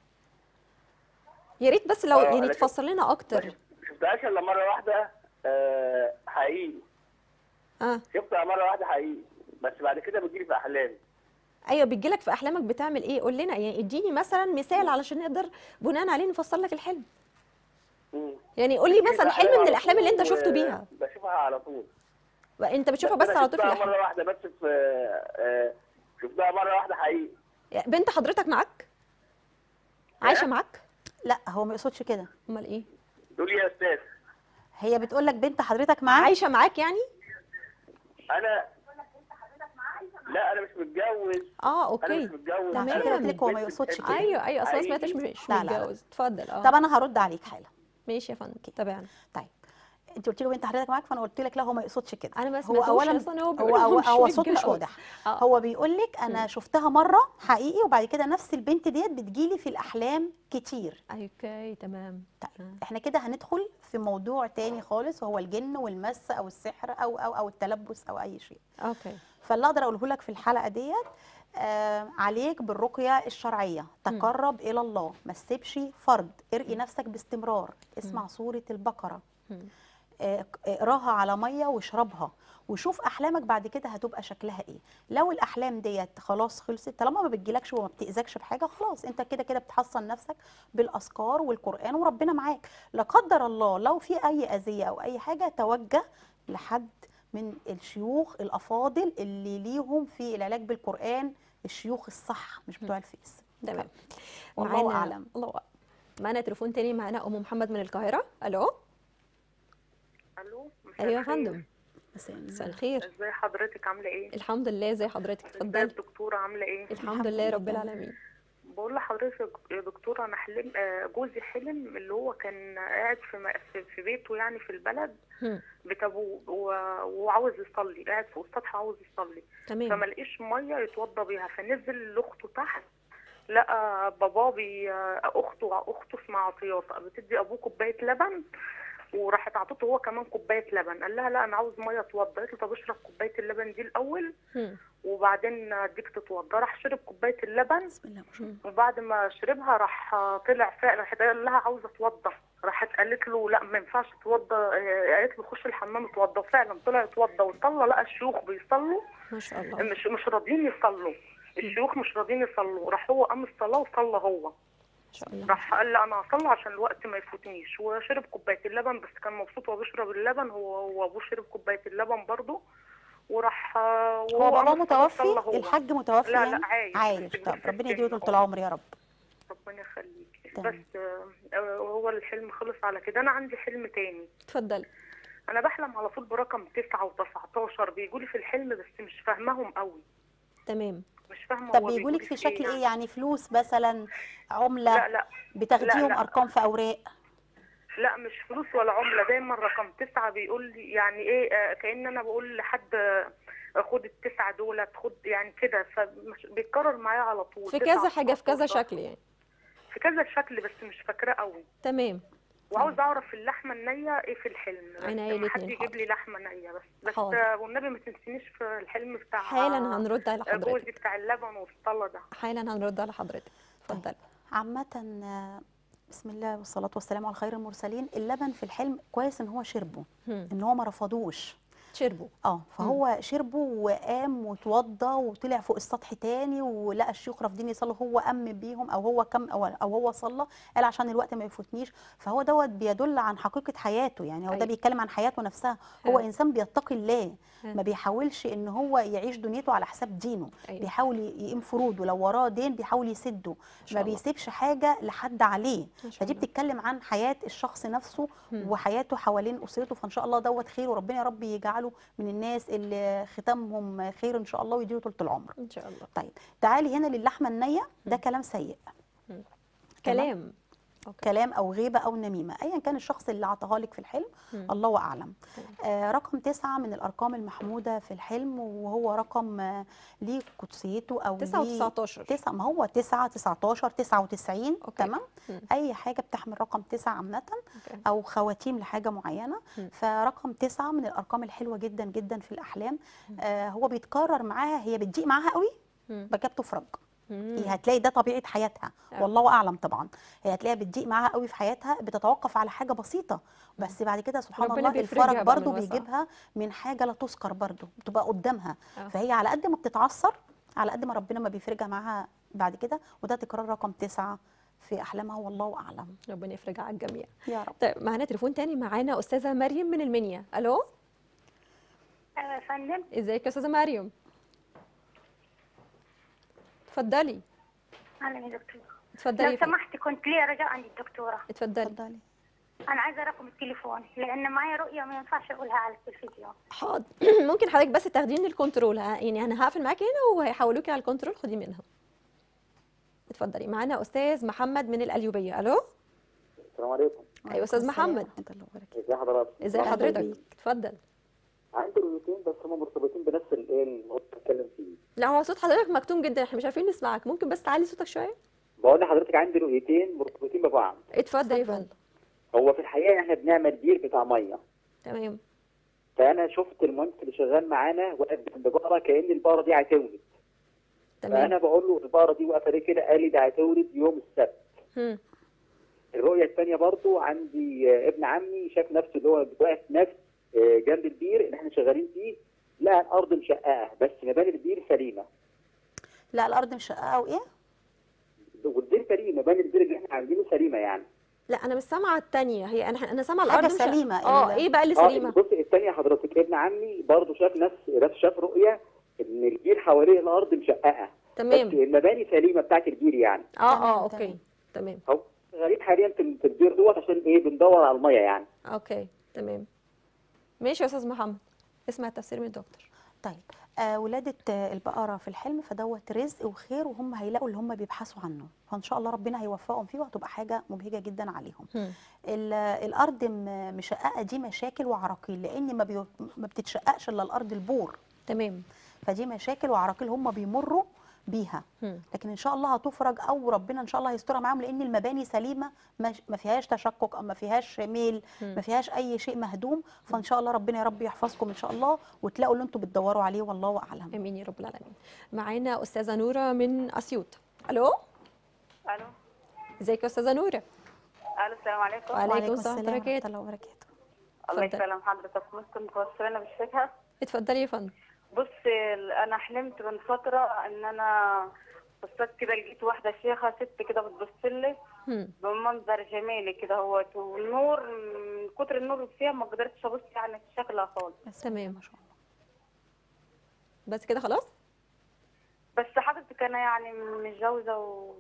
يا ريت بس لو آه، يعني أنا شفت- تفسر لنا اكتر ما شفتهاش الا مره واحده آه، حقيقي اه شفتها مره واحده حقيقي بس بعد كده بتجيلي في احلامي ايوه بتجيلك في احلامك بتعمل ايه قول لنا يعني اديني مثلا مثال علشان نقدر بناء عليه نفسر لك الحلم مم. يعني قول لي بتجيلي مثلا في حلم من على الاحلام اللي انت طول شفته و- بيها بشوفها على طول انت بتشوفها بس بس أنا على طول في شفتها الاحلام مره واحده بس في آه، شفتها مره واحده حقيقي بنت حضرتك معاك عايشه إيه؟ معاك لا هو ما يقصدش كده امال ايه تقول لي يا استاذ هي بتقول لك بنت حضرتك معاك عايشه معاك يعني انا لا انا مش متجوز اه انا اوكي مش متجوز تمام. أنا عشان كده قلت لك هو ما بنت يقصدش بتحبني. كده ايوه ايوه اصلا ما حقيقي. سمعتش مش لا، لا، لا. متجوز اتفضل اه طب انا هرد عليك حالا ماشي يا فندم تابعنا طيب انت قلت له بنت حضرتك معاك فانا قلت لك لا هو ما يقصدش كده انا ما هو سمعتوش اولا أصلاً، هو هو بيقول هو, مش هو صوت مش متجوز. واضح آه. هو بيقول لك انا مم. شفتها مره حقيقي وبعد كده نفس البنت ديت بتجيلي في الاحلام كتير اوكي تمام طيب آه. احنا كده هندخل في موضوع تاني خالص وهو الجن والمس او السحر او او او التلبس او اي شيء اوكي فاللي اقدر اقوله لك في الحلقه ديت آه عليك بالرقيه الشرعيه تقرب الى الله ما تسيبش فرض ارقي نفسك باستمرار اسمع سوره البقره مم. آه، اقراها على ميه واشربها وشوف احلامك بعد كده هتبقى شكلها ايه لو الاحلام ديت خلاص خلصت طالما ما بتجيلكش وما بتاذكش بحاجه خلاص انت كده كده بتحصن نفسك بالاذكار والقران وربنا معاك لا قدر الله لو في اي اذيه او اي حاجه توجه لحد من الشيوخ الافاضل اللي ليهم في العلاج بالقران الشيوخ الصح مش بتوع الفيس تمام والله معانا- اعلم الله اعلم معانا تليفون تاني معانا ام محمد من القاهره الو الو مساء ايوه يا الخير. فندم مساء الخير ازاي حضرتك عامله ايه الحمد لله ازي حضرتك ازاي اتفضلي الدكتوره عامله ايه الحمد لله رب العالمين بقول لحضرتك يا دكتوره انا حلم آه، جوزي حلم اللي هو كان قاعد في م- في- في بيته يعني في البلد هم، بتابوه و- وعاوز يصلي قاعد فوق السطح عاوز يصلي تمام فما لقيش ميه يتوضى بيها فنزل لاخته تحت لقى باباه بي اخته اخته اسمها عطيات بتدي ابوه كوبايه لبن وراحت عطته هو كمان كوبايه لبن قال لها لا انا عاوز ميه اتوضى قالت له طب اشرب كوبايه اللبن دي الاول هم، وبعدين اديك تتوضى راح شرب كوبايه اللبن بسم الله ما شاء الله وبعد ما شربها راح طلع فعلا راحت قال لها عاوزه اتوضى راحت قالت له لا ما ينفعش تتوضى آه، قالت له خش الحمام اتوضى فعلا طلع اتوضى وصلى لقى الشيوخ بيصلوا ما شاء الله مش مش راضيين يصلوا الشيوخ مش راضيين يصلوا راح هو قام الصلاه وصلى هو ما شاء الله راح قال لا انا هصلي عشان الوقت ما يفوتنيش وشرب كوبايه اللبن بس كان مبسوط وهو بيشرب اللبن هو وابوه شرب كوبايه اللبن برضه وراح هو وهو بابا قام الصلاة متوفي صلى هو. الحاج متوفي لا يعني لا عايش عايش بس طب بيحس ربنا يديله إنه طول العمر يا رب ربنا يخليك تمام. بس آه، هو الحلم خلص على كده انا عندي حلم تاني اتفضلي انا بحلم على طول برقم 9 و19 بيجولي في الحلم بس مش فاهماهم قوي تمام مش فاهمه طب هو بيجولك بيجولي في شكل ايه يعني. يعني فلوس مثلا عمله لا لا بتاخديهم لا. ارقام في اوراق لا مش فلوس ولا عملة دايما رقم تسعة بيقول لي يعني ايه آه، كأن انا بقول لحد آه، خد التسعة دولت خد يعني كده فبيتكرر معايا على طول في تسعة كذا حاجه في كذا 19. شكل يعني في كذا شكل بس مش فاكراه قوي تمام وعاوز اعرف اللحمه النيه ايه في الحلم بس عينيا لما حد الاتنين، يجيب حاضر. لي لحمه نيه بس بس حاضر. آه، والنبي ما تنسينيش في الحلم بتاع حالا هنرد على آه، جوزي حضرتك بتاع اللبن والطله ده حالا هنرد على حضرتك اتفضلي عامة آه، بسم الله والصلاة والسلام على خير المرسلين اللبن في الحلم كويس ان هو شربه هم. ان هو ما رفضوش شربوا اه فهو شربه وقام وتوضى وطلع فوق السطح تاني ولقى الشيوخ رافضين يصلوا هو قام بيهم او هو كم او, أو هو صلى قال عشان الوقت ما يفوتنيش فهو دوت بيدل عن حقيقة حياته يعني هو أيوة. ده بيتكلم عن حياته نفسها هو ها. انسان بيتقي الله ها. ما بيحاولش ان هو يعيش دنيته على حساب دينه أيوة. بيحاول يقيم فروضه لو وراه دين بيحاول يسده شاء ما الله. بيسيبش حاجة لحد عليه ما شاء فدي الله. بتتكلم عن حياة الشخص نفسه هم. وحياته حوالين أسرته فإن شاء الله دوت خير وربنا يا رب يجعله من الناس اللي ختامهم خير إن شاء الله ويديله طول العمر ان شاء الله طيب تعالي هنا للحمة النية ده كلام سيء تمام؟ كلام اوكي كلام او غيبه او نميمه ايا كان الشخص اللي عطاها لك في الحلم مم. الله اعلم آه رقم تسعة من الارقام المحموده في الحلم وهو رقم آه ليه قدسيته او 9 ليه و19 تسعة ما هو 9 19 99 أوكي. تمام مم. اي حاجه بتحمل رقم 9 عامه أوكي. او خواتيم لحاجه معينه مم. فرقم 9 من الارقام الحلوه جدا جدا في الاحلام آه هو بيتكرر معاها هي بتضيق معاها قوي مم. بعد كده بتفرج مم. هي هتلاقي ده طبيعه حياتها آه. والله اعلم طبعا هي هتلاقيها بتضيق معاها قوي في حياتها بتتوقف على حاجه بسيطه بس بعد كده سبحان ربنا الله بيفرجها الفرج بقى برضو من وسع. بيجيبها من حاجه لا تذكر برضو بتبقى قدامها آه. فهي على قد ما بتتعثر على قد ما ربنا ما بيفرجها معاها بعد كده وده تكرار رقم تسعة في احلامها والله اعلم ربنا يفرجها على الجميع يا رب طيب معانا تليفون تاني معانا استاذه مريم من المنيا الو ايوه يا فندم ازيك يا استاذه مريم اتفضلي اهلا يا دكتور اتفضلي لو يا فندم. سمحت كنت لي رجاء عند الدكتوره اتفضلي اتفضلي انا عايزه رقم التليفون لان معايا رؤيه ما ينفعش اقولها على التلفزيون حاضر ممكن حضرتك بس تاخديني الكنترول ها يعني انا هقفل معاكي هنا وهيحولوكي على الكنترول خدي منها اتفضلي معانا استاذ محمد من القليوبيه الو السلام عليكم ايوه استاذ وعليكم محمد السلام ورحمة الله وبركاته. ازي حضرتك ازي أهلا حضرتك بيك. اتفضل عندي رؤيتين بس هم مرتبطين بنفس الايه اللي هو بتتكلم فيه لا هو صوت حضرتك مكتوم جدا احنا مش عارفين نسمعك ممكن بس تعلي صوتك شويه بقول لحضرتك عندي رؤيتين مرتبطين ببعض اتفضل يا اتفضل. فندم هو في الحقيقه احنا بنعمل بير بتاع ميه تمام فانا شفت المهندس اللي شغال معانا واقف جنب بقره كان البقره دي هتولد فانا تمام بقول له البقره دي واقفه ليه كده قال لي ده هتولد يوم السبت هم. الرؤيه الثانيه برضو عندي آه، ابن عمي شاف نفسه اللي هو واقف نفس آه، جنب البير اللي احنا شغالين فيه لقى الارض مشققه بس مباني البير سليمه لا الارض مشققه وايه والبير سليم مباني البير اللي احنا عاملينه سليمه يعني لا انا مش سامعه الثانيه هي انا انا سامعه حاجة الارض مش- سليمة، اه ال- ايه بقى اللي اه سليمه بص الثانيه حضرتك ابن عمي برضو شاف نفس نفس شاف رؤيه ان البير حواليه الارض مشققه تمام بس المباني سليمه بتاعت البير يعني اه اه تمام، اوكي تمام. تمام هو غريب حاليا في في البير دوت عشان ايه بندور على الميه يعني اوكي تمام ماشي يا استاذ محمد اسمع التفسير من الدكتور طيب آه ولادة آه البقرة في الحلم فدوت رزق وخير وهم هيلاقوا اللي هم بيبحثوا عنه فإن شاء الله ربنا هيوفقهم فيه وهتبقى حاجة مبهجة جدا عليهم هم. ال- الأرض م- مشققة دي مشاكل وعراقيل لأن ما, بي... ما بتتشققش إلا الأرض البور تمام فدي مشاكل وعراقيل هم بيمروا بيها هم. لكن ان شاء الله هتفرج او ربنا ان شاء الله هيسترها معاهم لان المباني سليمه ما ما فيهاش تشقق او ما فيهاش ميل مم. ما فيهاش اي شيء مهدوم فان شاء الله ربنا يا رب يحفظكم ان شاء الله وتلاقوا اللي انتم بتدوروا عليه والله اعلم امين يا رب العالمين معانا استاذه نوره من اسيوط الو الو ازيك يا استاذه نوره الو السلام عليكم وعليكم السلام ورحمه الله ورحمه وبركاته الله وبركاته الله اتفضل. يسلم حضرتك ممكن توصلنا بالشكل اتفضلي يا فندم بص ال- انا حلمت من فتره ان انا بصيت كده لقيت واحده شيخه ست كده بتبص لي هم. بمنظر جميل كده هوت والنور من كتر النور اللي فيها ما قدرتش ابص يعني في شكلها خالص بسم الله تمام. ما شاء الله بس كده خلاص بس حضرتك انا يعني متجوزه و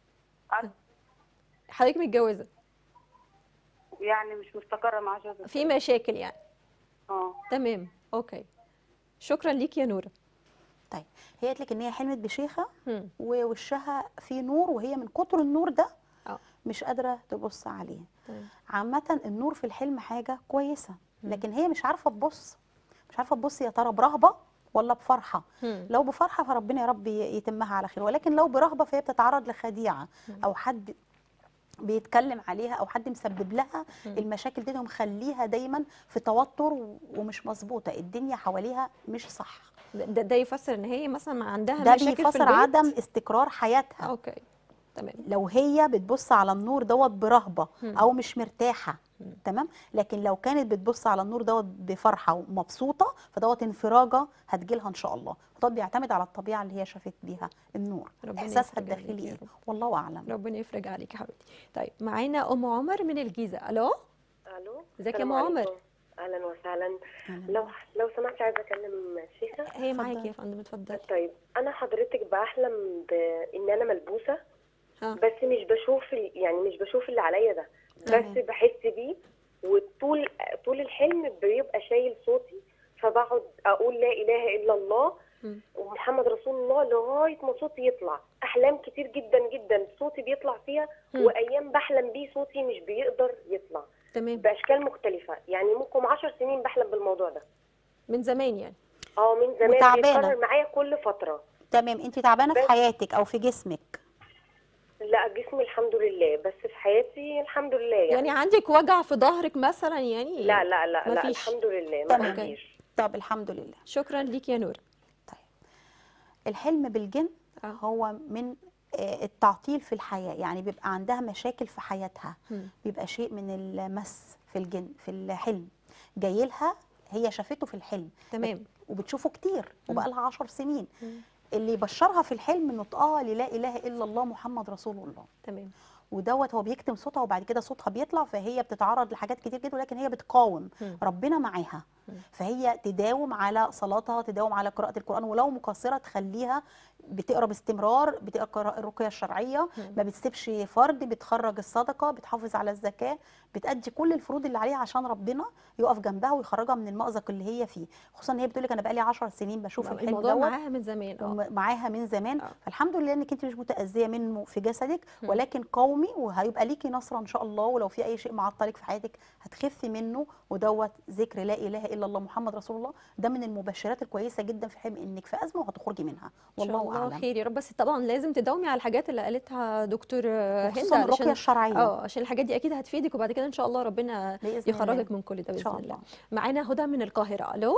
حضرتك متجوزه يعني مش مستقره مع جوزي في مشاكل يعني اه تمام اوكي شكرا ليك يا نوره طيب هي قالت لك ان هي حلمت بشيخه هم. ووشها فيه نور وهي من كتر النور ده اه مش قادره تبص عليه تمام عامة النور في الحلم حاجة كويسة مم. لكن هي مش عارفة تبص مش عارفة تبص يا ترى برهبة ولا بفرحة هم. لو بفرحة فربنا يا رب ي- يتمها على خير ولكن لو برهبة فهي بتتعرض لخديعة مم. أو حد بيتكلم عليها او حد مسبب لها مم. المشاكل دي ومخليها دايما في توتر و- ومش مظبوطه الدنيا حواليها مش صح ده, ده يفسر ان هي مثلا عندها ده مشاكل في بيفسر البيت عدم استقرار حياتها اوكي تمام لو هي بتبص على النور دوت برهبه مم. او مش مرتاحه مم. تمام لكن لو كانت بتبص على النور دوت بفرحه ومبسوطه فدوت انفراجه هتجيلها ان شاء الله فدوت بيعتمد على الطبيعه اللي هي شافت بيها النور ربنا احساسها يفرج عليك الداخلي يا ايه رب. والله اعلم ربنا يفرج عليك يا حبيبتي طيب معانا ام عمر من الجيزه الو الو ازيك يا السلام ام عمر عليكم. اهلا وسهلا أهلاً. لو لو سمحت عايزه اكلم الشيخه هي معاكي اتفضلي. يا فندم اتفضلي طيب انا حضرتك بحلم بان انا ملبوسه ها. بس مش بشوف ال- يعني مش بشوف اللي عليا ده تمام. بس بحس بيه وطول طول الحلم بيبقى شايل صوتي فبقعد اقول لا اله الا الله مم. ومحمد رسول الله لغايه ما صوتي يطلع احلام كتير جدا جدا صوتي بيطلع فيها مم. وايام بحلم بيه صوتي مش بيقدر يطلع تمام باشكال مختلفه يعني ممكن 10 سنين بحلم بالموضوع ده من زمان يعني اه من زمان وتعبانة. بيتكرر معايا كل فتره تمام انت تعبانه في بس- حياتك او في جسمك لا جسمي الحمد لله بس في حياتي الحمد لله يعني, يعني عندك وجع في ظهرك مثلا يعني لا لا لا لا مفيش. الحمد لله ما تمام. عنديش طب الحمد لله شكرا ليك يا نور الحلم بالجن آه. هو من آه، التعطيل في الحياه يعني بيبقى عندها مشاكل في حياتها مم. بيبقى شيء من المس في الجن في الحلم جاي لها هي شافته في الحلم تمام وبتشوفه كتير وبقى لها 10 سنين مم. اللي يبشرها في الحلم نطقها للا اله الا الله محمد رسول الله تمام ودوت هو بيكتم صوتها وبعد كده صوتها بيطلع فهي بتتعرض لحاجات كتير جدا ولكن هي بتقاوم مم. ربنا معاها مم. فهي تداوم على صلاتها تداوم على قراءة القرآن ولو مقصرة تخليها بتقرا باستمرار بتقرا الرقية الشرعية مم. ما بتسيبش فرد بتخرج الصدقة بتحافظ على الزكاة بتأدي كل الفروض اللي عليها عشان ربنا يقف جنبها ويخرجها من المأزق اللي هي فيه خصوصا ان هي بتقول لك انا بقالي 10 سنين بشوف الحلم الموضوع دوت معاها من زمان اه ومعاها من زمان آه. فالحمد لله انك انت مش متاذيه منه في جسدك مم. ولكن قومي وهيبقى ليكي نصره ان شاء الله ولو في اي شيء معطلك في حياتك هتخفي منه ودوت ذكر لا اله الا الله محمد رسول الله ده من المبشرات الكويسه جدا في حلم انك في ازمه وهتخرجي منها ان شاء والله الله اعلم خير يا رب بس طبعا لازم تداومي على الحاجات اللي قالتها دكتور آه، هند خصوصا الرقيه علشان الشرعيه اه عشان الحاجات دي اكيد هتفيدك وبعد كده ان شاء الله ربنا باذن يخرجك الله من كل ده ان باذن شاء الله الله معانا هدى من القاهره الو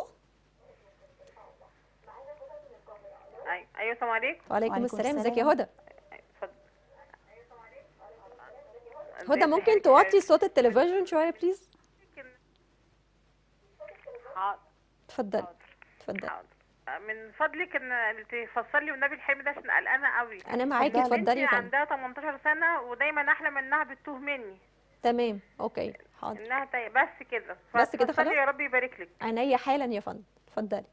أي- ايوه السلام عليكم وعليكم وعليكم السلام ازيك يا السلام. هدى اتفضل هدى ممكن توطي صوت التلفزيون شويه بليز حاضر اتفضلي اتفضلي حاضر من فضلك ان تفسر لي والنبي الحلم ده عشان قلقانه قوي انا معاكي اتفضلي. اتفضلي يا بنتي فندم عندها 18 سنه ودايما احلم انها بتتوه مني تمام اوكي حاضر انها تايه بس كده بس كده فتفسري خلاص؟ يا رب يبارك لك عينيا حالا يا فندم اتفضلي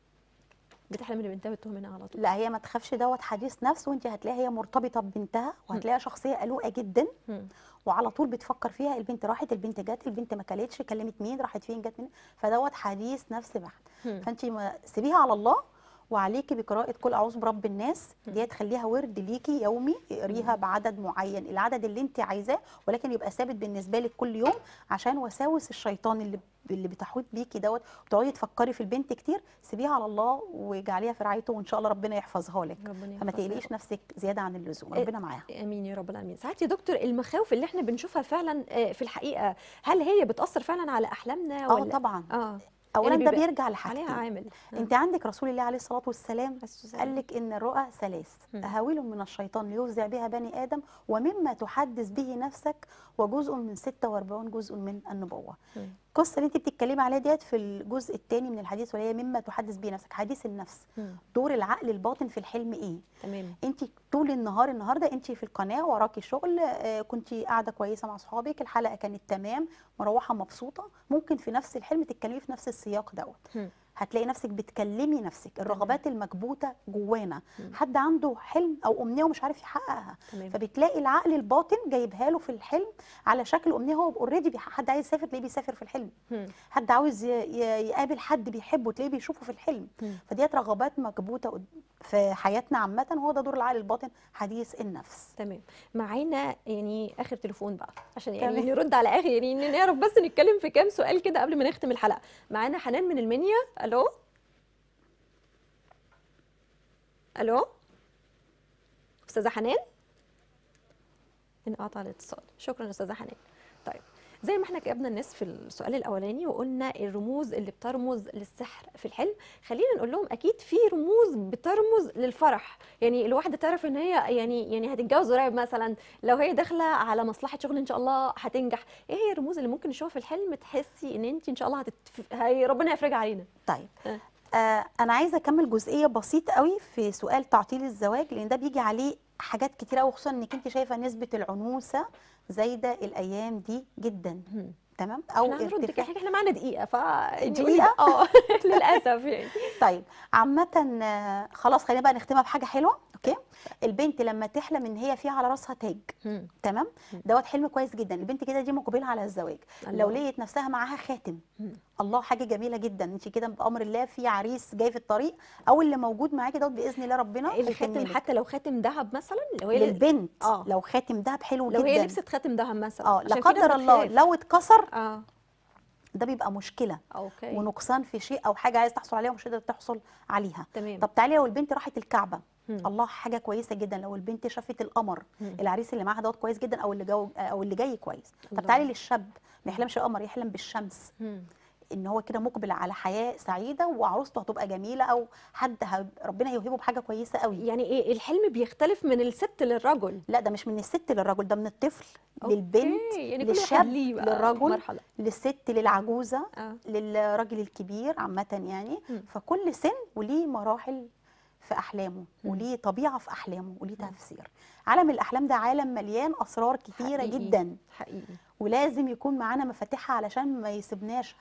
بتحلم ان بنتها بتتوه منها على طول لا هي ما تخافش دوت حديث نفس وانت هتلاقيها هي مرتبطه ببنتها وهتلاقيها شخصيه قلوقه جدا مم. وعلى طول بتفكر فيها البنت راحت البنت جت البنت ما كلتش كلمت مين راحت فين جت مين فدوت حديث نفس بحت مم. فانت ما- سيبيها على الله وعليكي بقراءة قل أعوذ برب الناس دي تخليها ورد ليكي يومي اقريها بعدد معين العدد اللي انت عايزاه ولكن يبقى ثابت بالنسبة لك كل يوم عشان وساوس الشيطان اللي اللي بتحوط بيكي دوت وتقعدي تفكري في البنت كتير سيبيها على الله واجعليها في رعايته وان شاء الله ربنا يحفظها لك ربنا فما يحفظها. تقلقيش نفسك زيادة عن اللزوم إيه، ربنا معاها امين يا رب العالمين ساعات يا دكتور المخاوف اللي احنا بنشوفها فعلا آه، في الحقيقه هل هي بتاثر فعلا على احلامنا اه ولا طبعا اه اولا يعني ده بيبقى بيرجع عليها لحاجتين عامل انت عندك رسول الله عليه الصلاه والسلام السلام. قال لك ان الرؤى ثلاث مم. اهاويل من الشيطان ليفزع بها بني ادم ومما تحدث به نفسك وجزء من 46 جزء من النبوه مم. القصه اللي انت بتتكلمي عليها ديت في الجزء الثاني من الحديث وهي مما تحدث به نفسك حديث النفس مم. دور العقل الباطن في الحلم ايه تمام انت طول النهار النهارده انت في القناه وراكي شغل آه، كنت قاعده كويسه مع اصحابك الحلقه كانت تمام مروحه مبسوطه ممكن في نفس الحلم تتكلمي في نفس السياق دوت مم. هتلاقي نفسك بتكلمي نفسك الرغبات المكبوته جوانا مم. حد عنده حلم او امنيه ومش عارف يحققها تمام فبتلاقي العقل الباطن جايبها له في الحلم على شكل امنيه هو اوريدي حد عايز يسافر تلاقيه بيسافر في الحلم مم. حد عاوز ي- ي- يقابل حد بيحبه تلاقيه بيشوفه في الحلم مم. فديت رغبات مكبوته قد- في حياتنا عامه هو ده دور العقل الباطن حديث النفس تمام معانا يعني اخر تليفون بقى عشان يعني تمام. نرد على اخر يعني نعرف بس نتكلم في كام سؤال كده قبل ما نختم الحلقه معانا حنان من المنيا الو الو استاذه حنان انقطع الاتصال شكرا استاذه حنان طيب زي ما احنا جاوبنا الناس في السؤال الاولاني وقلنا الرموز اللي بترمز للسحر في الحلم خلينا نقول لهم اكيد في رموز بترمز للفرح يعني الواحده تعرف ان هي يعني يعني هتتجوز قريب مثلا لو هي داخله على مصلحه شغل ان شاء الله هتنجح ايه هي الرموز اللي ممكن نشوفها في الحلم تحسي ان انت ان شاء الله هتتف... هي ربنا يفرجها علينا طيب آه. آه انا عايزه اكمل جزئيه بسيط قوي في سؤال تعطيل الزواج لان ده بيجي عليه حاجات كتيره وخصوصا انك انت شايفه نسبه العنوسه زايده الايام دي جدا مم. تمام او احنا هنرد ارتفاع حاجه احنا معانا دقيقه ف دقيقة؟ اه للاسف يعني طيب عامة آه، خلاص خلينا بقى نختمها بحاجة حلوة اوكي البنت لما تحلم ان هي في على راسها تاج مم. تمام دوت حلم كويس جدا البنت كده دي مقبلة على الزواج لو الله. لقيت نفسها معاها خاتم مم. الله حاجة جميلة جدا انت كده بأمر الله في عريس جاي في الطريق او اللي موجود معاكي دوت بإذن الله ربنا الخاتم هيتملك. حتى لو خاتم ذهب مثلا لو هي للبنت اه لو خاتم دهب حلو لو جدا هي لبست خاتم ذهب مثلا اه عشان لا في ناس قدر الله بتخاف. لو اتكسر اه ده بيبقى مشكلة اوكي ونقصان في شيء او حاجة عايز تحصل عليها ومش قادرة تحصل عليها تمام طب تعالي لو البنت راحت الكعبة مم. الله حاجه كويسه جدا لو البنت شافت القمر مم. العريس اللي معاها دوت كويس جدا او اللي جو او اللي جاي كويس الله. طب تعالي للشاب ما يحلمش قمر يحلم بالشمس مم. ان هو كده مقبل على حياه سعيده وعروسته هتبقى جميله او حد ه- ربنا هيوهبه بحاجه كويسه قوي يعني ايه الحلم بيختلف من الست للرجل لا ده مش من الست للرجل ده من الطفل أوكي، للبنت يعني كل واحد للشاب ليه بقى للرجل مرحله للست للعجوزه اه للراجل الكبير عامه يعني مم. فكل سن وليه مراحل في احلامه مم. وليه طبيعه في احلامه وليه تفسير عالم الاحلام ده عالم مليان اسرار كتيره حقيقي. جدا حقيقي ولازم يكون معانا مفاتيحها علشان ما يسيبناش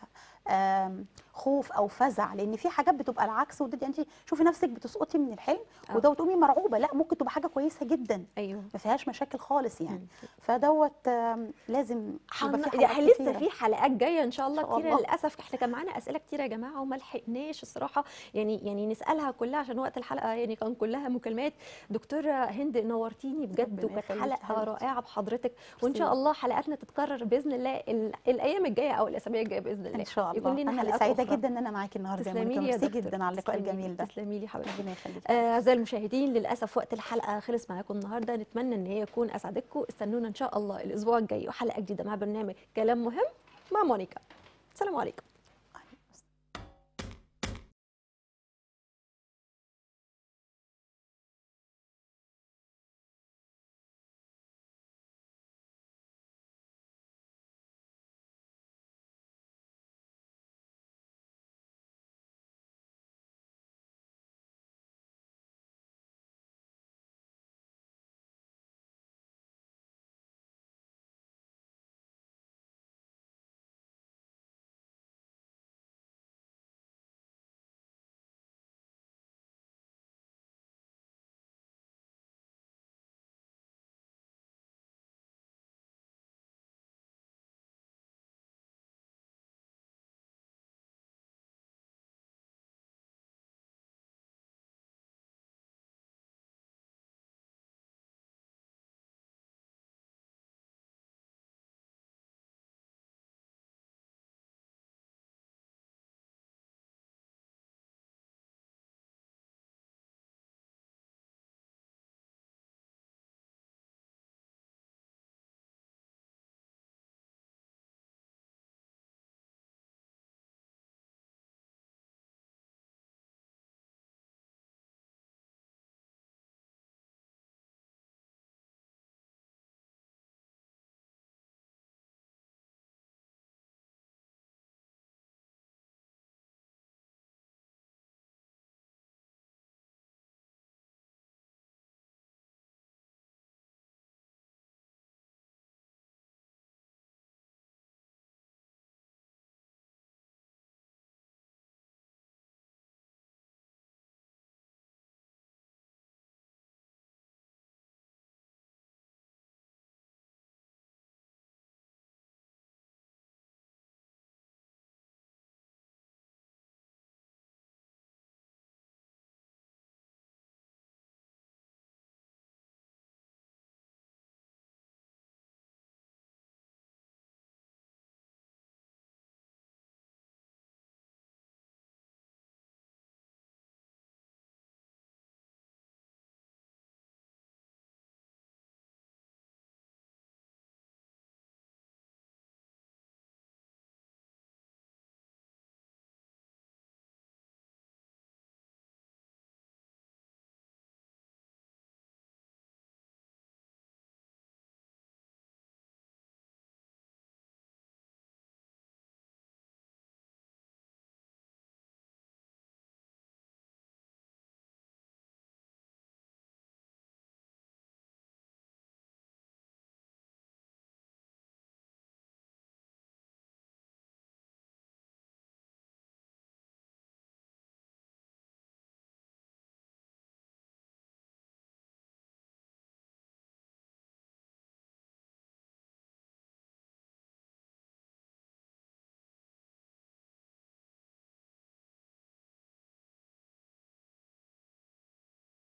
آم، خوف او فزع لان في حاجات بتبقى العكس وده انت شوفي نفسك بتسقطي من الحلم آه. وده وتقومي مرعوبه لا ممكن تبقى حاجه كويسه جدا ايوه ما فيهاش مشاكل خالص يعني مم. فدوت آم، لازم يبقى في حن... حلقات لسه كتيرة. في حلقات جايه ان شاء الله إن شاء كتيره الله. للاسف احنا كان معانا اسئله كتيره يا جماعه وما لحقناش الصراحه يعني يعني نسالها كلها عشان وقت الحلقه يعني كان كلها مكالمات دكتوره هند نورتيني بجد ربنا وكانت يخليك حلقه حبيبتي. رائعه بحضرتك وان ميرسي. شاء الله حلقاتنا تتكرر باذن الله ال... الايام الجايه او الاسابيع الجايه باذن الله ان شاء يكون الله لينا انا اللي حلقات سعيده أخرى. جدا ان انا معاكي النهارده يا تسلمي مونيكا لي يا ميرسي دكتور جدا على اللقاء تسلمي لي- الجميل ده تسلمي لي حبيبتي ربنا يخليك آه، اعزائي المشاهدين للاسف وقت الحلقه خلص معاكم النهارده نتمنى ان هي تكون اسعدتكم استنونا ان شاء الله الاسبوع الجاي وحلقه جديده مع برنامج كلام مهم مع مونيكا السلام عليكم